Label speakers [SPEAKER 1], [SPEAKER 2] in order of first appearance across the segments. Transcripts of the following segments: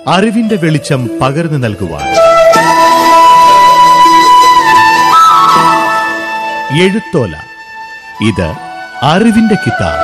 [SPEAKER 1] അറിവിന്റെ വെളിച്ചം പകർന്നു നൽകുവാൻ എഴുത്തോല ഇത് അറിവിന്റെ കിതാബ്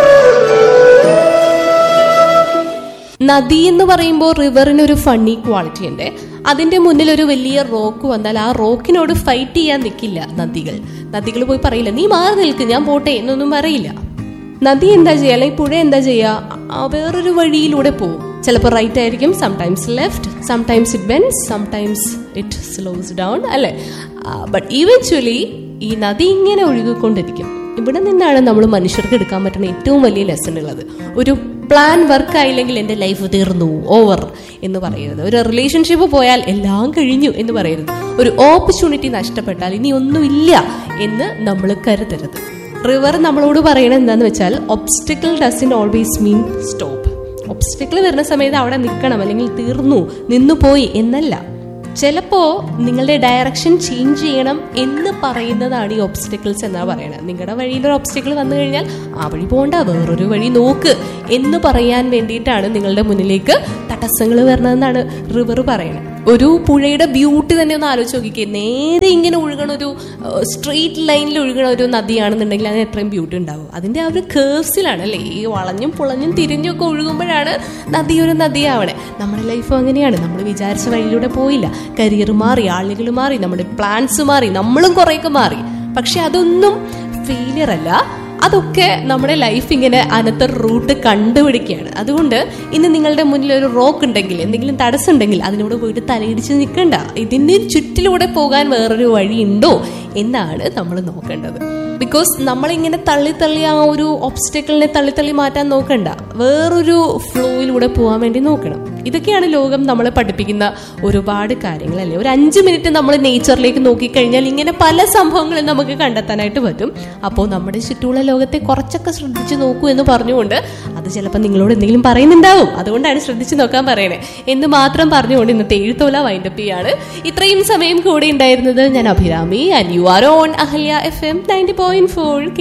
[SPEAKER 2] നദി എന്ന് പറയുമ്പോൾ റിവറിന് ഒരു ഫണ്ണി ക്വാളിറ്റി ഉണ്ട് അതിന്റെ മുന്നിൽ ഒരു വലിയ റോക്ക് വന്നാൽ ആ റോക്കിനോട് ഫൈറ്റ് ചെയ്യാൻ നിൽക്കില്ല നദികൾ നദികൾ പോയി പറയില്ല നീ മാറി നിൽക്ക് ഞാൻ പോട്ടെ എന്നൊന്നും പറയില്ല നദി എന്താ ചെയ്യുക അല്ലെങ്കിൽ പുഴ എന്താ ചെയ്യുക ആ വേറൊരു വഴിയിലൂടെ പോകും ചിലപ്പോൾ റൈറ്റ് ആയിരിക്കും sometimes left sometimes it bends sometimes it slows down അല്ലേ ബട്ട് ഈവൻച്വലി ഈ നദി ഇങ്ങനെ ഒഴുകിക്കൊണ്ടിരിക്കും ഇവിടെ നിന്നാണ് നമ്മൾ മനുഷ്യർക്ക് എടുക്കാൻ പറ്റുന്ന ഏറ്റവും വലിയ ലെസൺ ഉള്ളത് ഒരു പ്ലാൻ വർക്ക് ആയില്ലെങ്കിൽ എൻ്റെ ലൈഫ് തീർന്നു ഓവർ എന്ന് പറയരുത് ഒരു റിലേഷൻഷിപ്പ് പോയാൽ എല്ലാം കഴിഞ്ഞു എന്ന് പറയരുത് ഒരു ഓപ്പർച്യൂണിറ്റി നഷ്ടപ്പെട്ടാൽ ഇനി ഒന്നുമില്ല എന്ന് നമ്മൾ കരുതരുത് റിവർ നമ്മളോട് പറയണത് എന്താന്ന് വെച്ചാൽ obstacle doesn't always mean stop obstacle വരുന്ന സമയത്ത് അവിടെ നിൽക്കണം അല്ലെങ്കിൽ തീർന്നു നിന്നു പോയി എന്നല്ല ചിലപ്പോ നിങ്ങളുടെ ഡയറക്ഷൻ ചേഞ്ച് ചെയ്യണം എന്ന് പറയുന്നതാണ് ഈ ഒബ്സ്റ്റിക്കിൾസ് എന്നാ പറയുന്നത് നിങ്ങളുടെ വഴിയിൽ ഒരു ഒബ്സ്റ്റിക്കിൾ വന്നു കഴിഞ്ഞാൽ ആ വഴി പോണ്ട വേറൊരു വഴി നോക്ക് എന്ന് പറയാൻ വേണ്ടിയിട്ടാണ് നിങ്ങളുടെ മുന്നിലേക്ക് തടസ്സങ്ങൾ വരണമെന്നാണ് റിവർ പറയുന്നത് ഒരു പുഴയുടെ ബ്യൂട്ടി തന്നെ ഒന്ന് ആലോചിച്ച് നോക്കിക്കേ നേരെ ഇങ്ങനെ ഒഴുകണ ഒരു സ്ട്രെയിറ്റ് ലൈനിൽ ഒഴുകണ ഒരു നദിയാണെന്നുണ്ടെങ്കിൽ അതിന് എത്രയും ബ്യൂട്ടി ഉണ്ടാവും അതിന്റെ ആ ഒരു കേഴ്സിലാണ് അല്ലേ ഈ വളഞ്ഞും പുളഞ്ഞും തിരിഞ്ഞും ഒക്കെ ഒഴുകുമ്പോഴാണ് നദി ഒരു നദിയാവണേ നമ്മുടെ ലൈഫ് അങ്ങനെയാണ് നമ്മൾ വിചാരിച്ച വഴിയിലൂടെ പോയില്ല കരിയർ മാറി ആളുകൾ മാറി നമ്മുടെ പ്ലാൻസ് മാറി നമ്മളും കുറേയൊക്കെ മാറി പക്ഷെ അതൊന്നും ഫെയിലിയർ അല്ല അതൊക്കെ നമ്മുടെ ലൈഫ് ഇങ്ങനെ അനത്ത റൂട്ട് കണ്ടുപിടിക്കുകയാണ് അതുകൊണ്ട് ഇന്ന് നിങ്ങളുടെ മുന്നിൽ ഒരു റോക്ക് ഉണ്ടെങ്കിൽ എന്തെങ്കിലും തടസ്സം ഉണ്ടെങ്കിൽ അതിനോട് പോയിട്ട് തലയിടിച്ച് നിൽക്കണ്ട ഇതിന് ചുറ്റിലൂടെ പോകാൻ വേറൊരു വഴിയുണ്ടോ എന്നാണ് നമ്മൾ നോക്കേണ്ടത് ബിക്കോസ് നമ്മളിങ്ങനെ തള്ളി തള്ളി ആ ഒരു ഒബ്സ്റ്റക്കിളിനെ തള്ളി തള്ളി മാറ്റാൻ നോക്കണ്ട വേറൊരു ഫ്ലോയിലൂടെ പോകാൻ വേണ്ടി നോക്കണം ഇതൊക്കെയാണ് ലോകം നമ്മളെ പഠിപ്പിക്കുന്ന ഒരുപാട് കാര്യങ്ങൾ അല്ലേ ഒരു അഞ്ച് മിനിറ്റ് നമ്മൾ നേച്ചറിലേക്ക് നോക്കിക്കഴിഞ്ഞാൽ ഇങ്ങനെ പല സംഭവങ്ങളും നമുക്ക് കണ്ടെത്താനായിട്ട് പറ്റും അപ്പോൾ നമ്മുടെ ചുറ്റുമുള്ള ലോകത്തെ കുറച്ചൊക്കെ ശ്രദ്ധിച്ചു നോക്കൂ എന്ന് പറഞ്ഞുകൊണ്ട് അത് ചിലപ്പോൾ നിങ്ങളോട് എന്തെങ്കിലും പറയുന്നുണ്ടാവും അതുകൊണ്ടാണ് ശ്രദ്ധിച്ചു നോക്കാൻ പറയണേ എന്ന് മാത്രം പറഞ്ഞുകൊണ്ട് ഇന്നത്തെ എഴുത്തോല വൈൻഡപ്പ് ചെയ്യാണ് ഇത്രയും സമയം കൂടെ ഉണ്ടായിരുന്നത് ഞാൻ Abhirami and you are on Ahalya FM ninety point four four